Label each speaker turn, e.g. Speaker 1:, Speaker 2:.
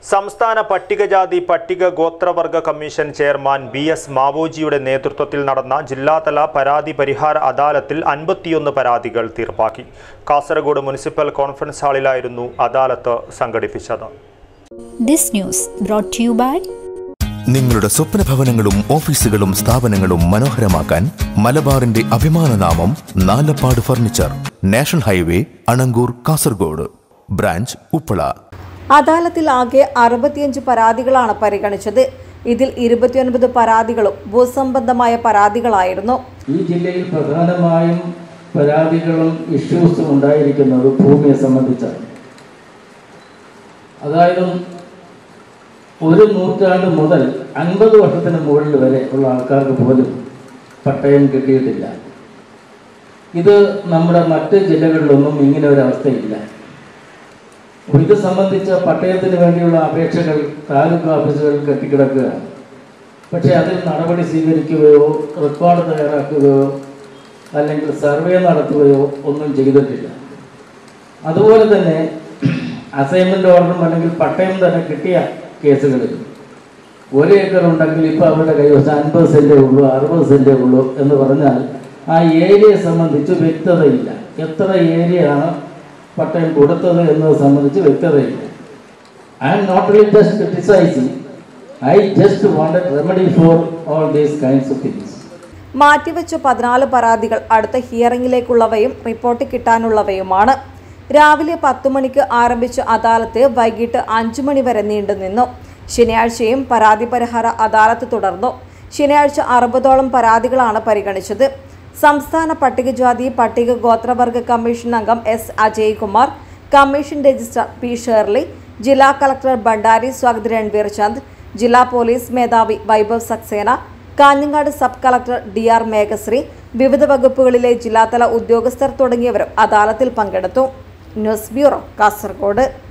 Speaker 1: സംസ്ഥാന പട്ടികജാതി പട്ടിക ഗോത്രവർഗ കമ്മീഷൻ ചെയർമാൻ ബി എസ് മാവോജിയുടെ നേതൃത്വത്തിൽ നടന്ന ജില്ലാതല പരാതി പരിഹാര അദാലത്തിൽ അൻപത്തിയൊന്ന് പരാതികൾ തീർപ്പാക്കി കാസർഗോഡ് മുനിസിപ്പൽ കോൺഫറൻസ് ഹാളിലായിരുന്നു അദാലത്ത് സംഘടിപ്പിച്ചത്
Speaker 2: This news brought to you by
Speaker 3: നിങ്ങളുടെ സ്വപ്ന ഭവനങ്ങളും ഓഫീസുകളും സ്ഥാപനങ്ങളും മനോഹരമാക്കാൻ മലബാറിന്റെ അഭിമാനനാമം Nalapad furniture national highway Anangoor Kasaragod branch Uppala
Speaker 4: അദാലത്തിൽ ആകെ അറുപത്തിയഞ്ച് പരാതികളാണ് പരിഗണിച്ചത് ഇതിൽ ഇരുപത്തിയൊൻപത് പരാതികളും ഭൂസംബന്ധമായ പരാതികളായിരുന്നു
Speaker 5: ഈ ജില്ലയിൽ പ്രധാനമായും പരാതികളും ഇഷ്യൂസും ഉണ്ടായിരിക്കുന്നത് ഭൂമിയെ സംബന്ധിച്ചാണ് അതായത് ഒരു നൂറ്റാണ്ട് മുതൽ അൻപത് വർഷത്തിന് മുകളിൽ വരെ ഉള്ള ആൾക്കാർക്ക് പോലും പട്ടയം കിട്ടിയിട്ടില്ല ഇത് നമ്മുടെ മറ്റ് ജില്ലകളിലൊന്നും ഇങ്ങനെ ഒരു അവസ്ഥയില്ല അപ്പോൾ ഇത് സംബന്ധിച്ച പട്ടയത്തിന് വേണ്ടിയുള്ള അപേക്ഷകൾ താലൂക്ക് ഓഫീസുകളിൽ കെട്ടിക്കിടക്കുകയാണ് പക്ഷേ അതിൽ നടപടി സ്വീകരിക്കുകയോ റെക്കോർഡ് തയ്യാറാക്കുകയോ അല്ലെങ്കിൽ സർവേ നടത്തുകയോ ഒന്നും ചെയ്തിട്ടില്ല അതുപോലെ തന്നെ അസൈൻമെന്റ് ഓർഡറും അല്ലെങ്കിൽ പട്ടയം തന്നെ കിട്ടിയ കേസുകളിൽ ഒരു ഏക്കർ ഉണ്ടെങ്കിൽ ഇപ്പോൾ അവരുടെ കൈവശം അൻപത് സെൻറ്റേ ഉള്ളൂ അറുപത് സെൻറ്റേ ഉള്ളൂ എന്ന് പറഞ്ഞാൽ ആ ഏരിയയെ സംബന്ധിച്ച് വ്യക്തതയില്ല എത്ര ഏരിയയാണ് പട്ടയം കൊടുത്തത് എന്നത് സംബന്ധിച്ച് വ്യക്തതയില്ല I'm not only just criticising I just wanted remedy for all these kinds of things
Speaker 4: മാറ്റിവെച്ച പതിനാല് പരാതികൾ അടുത്ത ഹിയറിംഗിലേക്കുള്ളവയും റിപ്പോർട്ട് കിട്ടാനുള്ളവയുമാണ് രാവിലെ പത്തു മണിക്ക് ആരംഭിച്ച അദാലത്ത് വൈകിട്ട് അഞ്ചു മണി വരെ നീണ്ടുനിന്നു ശനിയാഴ്ചയും പരാതി പരിഹാര അദാലത്ത് തുടർന്നു ശനിയാഴ്ച അറുപതോളം പരാതികളാണ് പരിഗണിച്ചത് സംസ്ഥാന പട്ടികജാതി പട്ടിക ഗോത്രവർഗ കമ്മീഷൻ അംഗം S Ajaykumar commission registrar P Shirley ജില്ലാ കളക്ടർ ഭണ്ഡാരി സ്വാഗത് രൺവീർ ചന്ദ് ജില്ലാ പോലീസ് മേധാവി Vaibhav Saxena Kanhangad sub collector D R Meghashree വിവിധ വകുപ്പുകളിലെ ജില്ലാതല ഉദ്യോഗസ്ഥർ തുടങ്ങിയവരും അദാലത്തിൽ പങ്കെടുത്തു ന്യൂസ് ബ്യൂറോ കാസർഗോഡ്